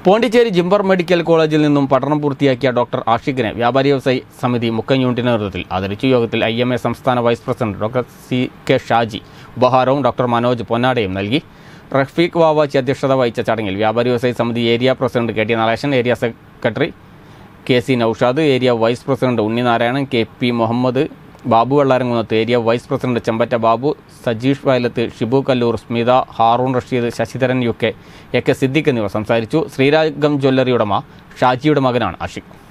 Pondicherry ജിംബർ medical കോളേജിൽ നിന്നും പഠനം പൂർത്തിയാക്കിയ ഡോക്ടർ ആഷിഖിനെ വ്യാപാരി വ്യവസായി സമിതി മുക്കം യൂണിറ്റിന്റെ നേതൃത്വത്തിൽ ആദരിച്ചു യോഗത്തിൽ ഐ എം എ സംസ്ഥാന vice president doctor C K Shaji ഉപഹാരവും ഡോക്ടർ മനോജ് പൊന്നാടയും നൽകി റഫീഖ് വാവാച്ചി അധ്യക്ഷത വഹിച്ച ചടങ്ങിൽ Vyapari Vyavasayi Samiti area president K T Narayanan area secretary K C Naushad area vice president Unninarayanan K P Muhammad Babu Vellaramkunnath area vice president Chembatta Babu Sajeesh Vayalath Shibu Kallur Smitha Haroon Rasheed Sasidharan U K A K Siddique എന്നിവർ സംസാരിച്ചു ശ്രീരാഗം ജ്വല്ലറി ഉടമ ഷാജിയുടെ മകനാണ് ആഷിഖ്